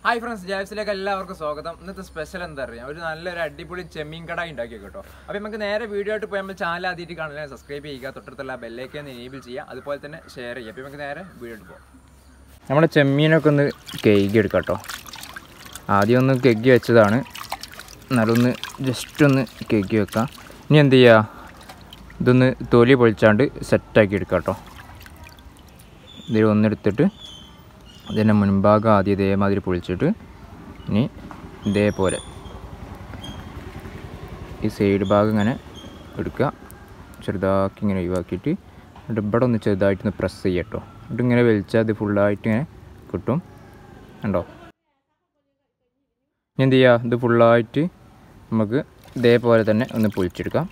Hi friends ജാബ്സിലേക്ക് എല്ലാവർക്കും സ്വാഗതം ഇന്നത്തെ സ്പെഷ്യൽ എന്താ പറയുക ഒരു നല്ലൊരു അടിപൊളി ചെമ്മീൻ കടായി ഉണ്ടാക്കി കേട്ടോ അപ്പോൾ നമുക്ക് നേരെ വീഡിയോ ആയിട്ട് പോയി നമ്മൾ ചാനൽ ആദ്യമായിട്ട് കാണുന്നത് സബ്സ്ക്രൈബ് ചെയ്യുക തൊട്ടടുത്തുള്ള ബെല്ലേക്ക് ഒന്ന് എനേബിൾ ചെയ്യുക അതുപോലെ തന്നെ ഷെയർ ചെയ്യുക അപ്പോൾ നമുക്ക് നേരെ വീഡിയോ ആയിട്ട് പോകാം നമ്മുടെ ചെമ്മീനൊക്കെ ഒന്ന് കേക്ക് എടുക്കാം കേട്ടോ ആദ്യം ഒന്ന് കെഗ്ഗി വെച്ചതാണ് എന്നാലും ഒന്ന് ജസ്റ്റ് ഒന്ന് കെഗ്ഗി വെക്കാം ഇനി എന്ത് ചെയ്യുക ഇതൊന്ന് തൊലി പൊളിച്ചാണ്ട് സെറ്റാക്കി എടുക്കാം കേട്ടോ ഇതിൽ ഒന്നെടുത്തിട്ട് ഇതിൻ്റെ മുൻഭാഗം ആദ്യം ഇതേമാതിരി പൊളിച്ചിട്ട് ഇനി ഇതേപോലെ ഈ സൈഡ് ഭാഗം ഇങ്ങനെ എടുക്കുക ചെറുതാക്കി ഇങ്ങനെ ഒഴിവാക്കിയിട്ട് എന്നിട്ട് ഇവിടെ ഒന്ന് ചെറുതായിട്ടൊന്ന് പ്രസ് ചെയ്യുക കേട്ടോ എന്നിട്ട് ഇങ്ങനെ വലിച്ചാൽ അത് ഫുള്ളായിട്ട് ഇങ്ങനെ കിട്ടും കണ്ടോ ഇനി എന്ത് ചെയ്യുക ഇത് ഫുള്ളായിട്ട് നമുക്ക് ഇതേപോലെ തന്നെ ഒന്ന് പൊളിച്ചെടുക്കാം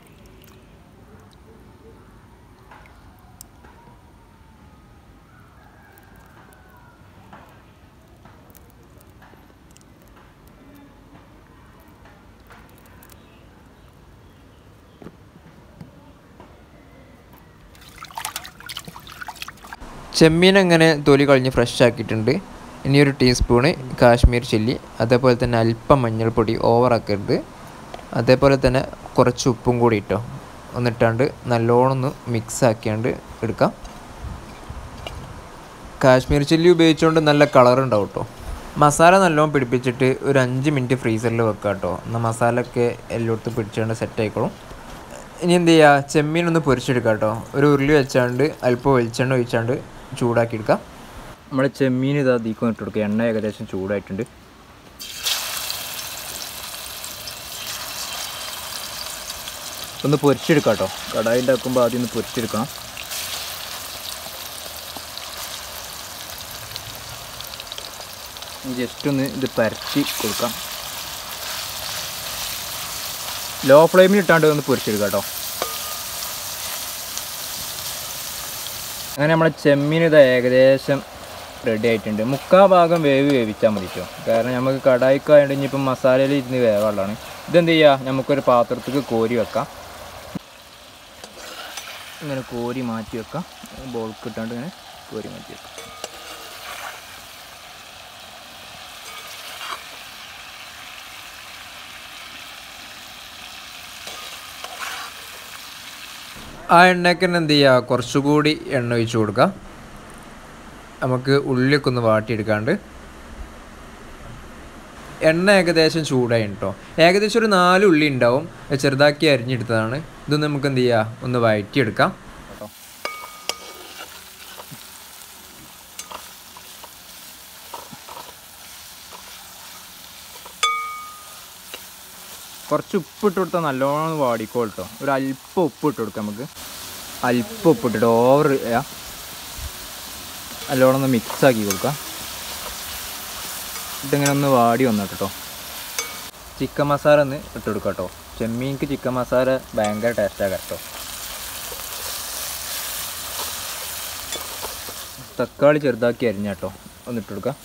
ചെമ്മീൻ അങ്ങനെ തൊലി കളഞ്ഞ് ഫ്രഷ് ആക്കിയിട്ടുണ്ട് ഇനി ഒരു ടീസ്പൂണ് കാശ്മീർ ചില്ലി അതേപോലെ തന്നെ അല്പം മഞ്ഞൾപ്പൊടി ഓവറാക്കരുത് അതേപോലെ തന്നെ കുറച്ച് ഉപ്പും കൂടി ഇട്ടോ ഒന്നിട്ടാണ്ട് നല്ലോണം ഒന്ന് മിക്സ് ആക്കിയാണ്ട് എടുക്കാം കാശ്മീർ ചില്ലി ഉപയോഗിച്ചുകൊണ്ട് നല്ല കളർ ഉണ്ടാവും കേട്ടോ മസാല നല്ലോണം പിടിപ്പിച്ചിട്ട് ഒരു അഞ്ച് മിനിറ്റ് ഫ്രീസറിൽ വെക്കാം കേട്ടോ എന്നാൽ മസാല ഒക്കെ എല്ലായിടത്തും പിടിച്ചുകൊണ്ട് സെറ്റ് ആയിക്കോളും ഇനി എന്ത് ചെയ്യുക ചെമ്മീൻ ഒന്ന് പൊരിച്ചെടുക്കാം കേട്ടോ ഒരു ഉരുളി വെച്ചാണ്ട് അല്പം വെളിച്ചെണ്ണ ഒഴിച്ചാണ്ട് ചൂടാക്കി എടുക്കാം നമ്മുടെ ചെമ്മീൻ ഇതാ ദീക്കം ഇട്ട് കൊടുക്കുക എണ്ണ ഏകദേശം ചൂടായിട്ടുണ്ട് ഒന്ന് പൊരിച്ചെടുക്കാം കേട്ടോ കടായി ഉണ്ടാക്കുമ്പോൾ ആദ്യം ഒന്ന് പൊരിച്ചെടുക്കണം ജസ്റ്റ് ഒന്ന് ഇത് പരത്തി കൊടുക്കാം ലോ ഫ്ലെയിമിൽ ഇട്ടാണ്ട് ഒന്ന് പൊരിച്ചെടുക്കാം കേട്ടോ അങ്ങനെ നമ്മളെ ചെമ്മീൻ ഇത് ഏകദേശം റെഡി ആയിട്ടുണ്ട് മുക്കാ ഭാഗം വേവ് വേവിച്ചാൽ മതി കേട്ടോ കാരണം നമുക്ക് കടായിക്കായതുകൊണ്ട് ഇനിയിപ്പം മസാലയിൽ ഇരുന്ന് വേവാനുള്ളതാണ് ഇതെന്ത് ചെയ്യുക നമുക്കൊരു പാത്രത്തേക്ക് കോരി വെക്കാം ഇങ്ങനെ കോരി മാറ്റി വെക്കാം ബോൾക്ക് ഇട്ടാണ്ട് ഇങ്ങനെ കോരി മാറ്റി വെക്കാം ആ എണ്ണയ്ക്ക് തന്നെ എന്ത് ചെയ്യുക കുറച്ചുകൂടി എണ്ണ ഒഴിച്ച് കൊടുക്കാം നമുക്ക് ഉള്ളിയൊക്കെ ഒന്ന് വാട്ടിയെടുക്കാണ്ട് എണ്ണ ഏകദേശം ചൂടായി കേട്ടോ ഏകദേശം ഒരു നാല് ഉള്ളി ഉണ്ടാവും അത് ചെറുതാക്കി അരിഞ്ഞെടുത്തതാണ് ഇതൊന്ന് നമുക്ക് എന്ത് ചെയ്യുക ഒന്ന് വഴറ്റിയെടുക്കാം കുറച്ച് ഉപ്പ് ഇട്ട് കൊടുത്താൽ നല്ലോണം വാടിക്കോൾ കേട്ടോ ഒരു അല്പം ഉപ്പ് ഇട്ട് കൊടുക്കാം നമുക്ക് അല്പം ഉപ്പ് ഇട്ടിട്ട് ഓവർ നല്ലോണം ഒന്ന് മിക്സ് ആക്കി കൊടുക്കാം ഇതിങ്ങനെ ഒന്ന് വാടി വന്നു കേട്ടോ ചിക്കൻ മസാല ഒന്ന് ഇട്ട് കൊടുക്കാം കേട്ടോ ചെമ്മീൻക്ക് ചിക്കൻ മസാല ഭയങ്കര ടേസ്റ്റാണ് കേട്ടോ തക്കാളി ചെറുതാക്കി അരിഞ്ഞ കേട്ടോ ഒന്ന് ഇട്ട് കൊടുക്കാം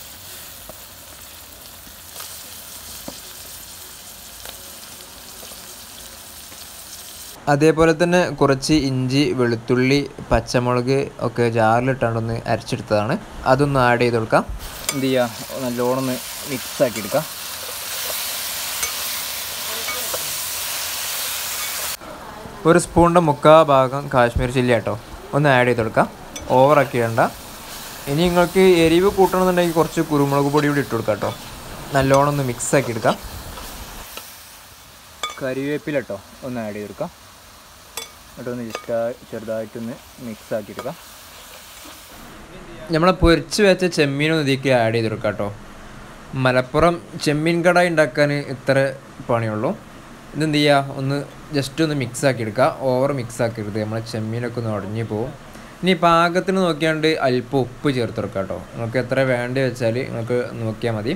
അതേപോലെ തന്നെ കുറച്ച് ഇഞ്ചി വെളുത്തുള്ളി പച്ചമുളക് ഒക്കെ ജാറിലിട്ടാണ്ടൊന്ന് അരച്ചെടുത്തതാണ് അതൊന്ന് ആഡ് ചെയ്ത് കൊടുക്കാം എന്ത് ചെയ്യുക നല്ലോണം ഒന്ന് മിക്സ് ആക്കി എടുക്കാം ഒരു സ്പൂണിൻ്റെ മുക്കാ ഭാഗം കാശ്മീർ ചില്ലി കേട്ടോ ഒന്ന് ആഡ് ചെയ്ത് കൊടുക്കാം ഓവറാക്കി വേണ്ട ഇനി നിങ്ങൾക്ക് എരിവ് കൂട്ടണമെന്നുണ്ടെങ്കിൽ കുറച്ച് കുരുമുളക് പൊടി കൂടി ഇട്ട് കൊടുക്കാം കേട്ടോ നല്ലോണം ഒന്ന് മിക്സ് ആക്കി എടുക്കാം കരിവേപ്പില കേട്ടോ ഒന്ന് ആഡ് ചെയ്ത് കൊടുക്കാം എന്നിട്ട് ഒന്ന് ജസ്റ്റ് ചെറുതായിട്ടൊന്ന് മിക്സ് ആക്കി എടുക്കാം നമ്മളെ പൊരിച്ച് വെച്ച ചെമ്മീനൊന്ന് ഇതിലേക്ക് ആഡ് ചെയ്ത് കൊടുക്കാം കേട്ടോ മലപ്പുറം ചെമ്മീൻ കടായി ഉണ്ടാക്കാൻ ഇത്ര പണിയുള്ളൂ ഇതെന്ത് ചെയ്യുക ഒന്ന് ജസ്റ്റ് ഒന്ന് മിക്സ് ആക്കി എടുക്കുക ഓവർ മിക്സ് ആക്കരുത് നമ്മളെ ചെമ്മീനൊക്കെ ഒന്ന് ഉടഞ്ഞു പോകും ഇനി പാകത്തിന് നോക്കിയാണ്ട് അല്പം ഉപ്പ് ചേർത്ത് കൊടുക്കാം കേട്ടോ നിങ്ങൾക്ക് എത്ര വേണ്ടി വെച്ചാൽ നിങ്ങൾക്ക് നോക്കിയാൽ മതി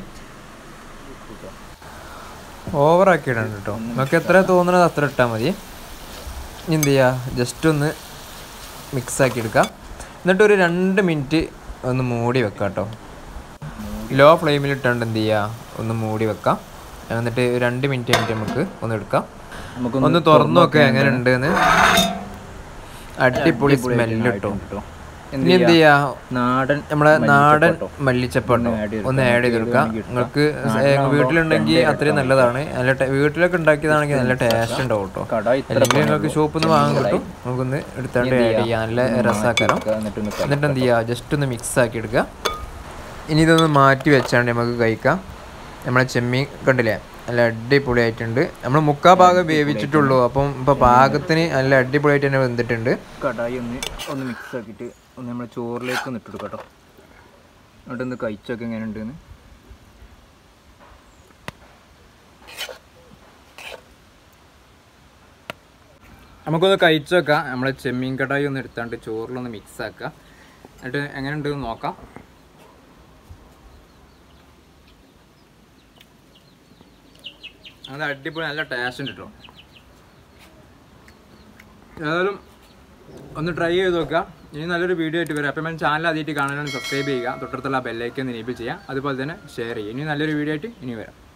ഓവറാക്കി ഇടണം കേട്ടോ നിങ്ങൾക്ക് എത്ര തോന്നുന്നത് അത്ര ഇട്ടാൽ മതി ഇനി എന്ത് ചെയ്യുക ജസ്റ്റ് ഒന്ന് മിക്സ് ആക്കി എടുക്കുക എന്നിട്ട് ഒരു രണ്ട് മിനിറ്റ് ഒന്ന് മൂടി വെക്കാം കേട്ടോ ലോ ഫ്ലെയിമിൽ ഇട്ടുകൊണ്ട് എന്ത് ചെയ്യുക ഒന്ന് മൂടി വെക്കാം എന്നിട്ട് രണ്ട് മിനിറ്റ് കഴിഞ്ഞിട്ട് നമുക്ക് ഒന്ന് എടുക്കാം നമുക്കൊന്ന് ഒന്ന് തുറന്നു നോക്കാം എങ്ങനെ ഉണ്ടെന്ന് അടിപൊളി സ്മെല്ല് കിട്ടും എന്ത് ഇനി എന്ത് ചെയ്യാ നാടൻ നമ്മളെ നാടൻ മല്ലിച്ചപ്പ് ട്ടോ. മല്ലിച്ചപ്പട്ടോ ഒന്ന് add ചെയ്ത് ഒന്ന് ആഡ് ചെയ്ത് കൊടുക്കാം നിങ്ങൾക്ക് വീട്ടിലുണ്ടെങ്കിൽ അത്രയും നല്ലതാണ് നല്ല ടേ- വീട്ടിലൊക്കെ ഉണ്ടാക്കിയതാണെങ്കിൽ നല്ല ടേസ്റ്റ് ഉണ്ടാവും കേട്ടോ കട ഇത്ര അല്ലെങ്കിൽ നിങ്ങൾക്ക് ഷോപ്പിൽ നിന്ന് വാങ്ങാൻ കിട്ടും നമുക്കൊന്ന് എടുത്താണ്ട് ആഡ് ചെയ്യാം നല്ല രസാക്കാരം എന്നിട്ടൊന്ന് എന്നിട്ട് എന്ത് ചെയ്യുക ജസ്റ്റ് ഒന്ന് മിക്സ് ആക്കി എടുക്കുക ഇനി ഇതൊന്ന് മാറ്റി വെച്ചാണ്ട് നമുക്ക് കഴിക്കാം നമ്മളെ ചെമ്മീൻ കണ്ടില്ലേ നല്ല അടിപൊളിയായിട്ടുണ്ട് നമ്മൾ മുക്കാ ഭാഗം വേവിച്ചിട്ടുള്ളൂ അപ്പം ഇപ്പോൾ പാകത്തിന് നല്ല അടിപൊളിയായിട്ട് തന്നെ വെന്തിട്ടുണ്ട് കടായി ഒന്ന് ഒന്ന് മിക്സ് ആക്കിയിട്ട് ഒന്ന് നമ്മൾ ചോറിലേക്ക് ഒന്ന് ഇട്ട് കൊടുക്കാം കേട്ടോ എന്നിട്ട് ഒന്ന് കഴിച്ചൊക്കെ എങ്ങനെ ഉണ്ടെന്ന് നമുക്കൊന്ന് കഴിച്ചു വെക്കാം നമ്മളെ ചെമ്മീൻ കടായി ഒന്ന് എടുത്താണ്ട് ചോറിലൊന്ന് മിക്സ് ആക്കുക എന്നിട്ട് എങ്ങനെ ഉണ്ടെന്ന് നോക്കാം അത് അടിപൊളി നല്ല ടേസ്റ്റ് ഉണ്ട് കേട്ടോ ഏതായാലും ഒന്ന് ട്രൈ ചെയ്ത് നോക്കുക ഇനി നല്ലൊരു വീഡിയോ ആയിട്ട് വരാം അപ്പം ഞാൻ ചാനൽ ആദ്യമായിട്ട് കാണാനാണ് സബ്സ്ക്രൈബ് ചെയ്യുക തൊട്ടടുത്തുള്ള ബെല്ലൈക്കൻ എനേബിൾ ചെയ്യുക അതുപോലെ തന്നെ ഷെയർ ചെയ്യുക ഇനി നല്ലൊരു വീഡിയോ ആയിട്ട് ഇനി വരാം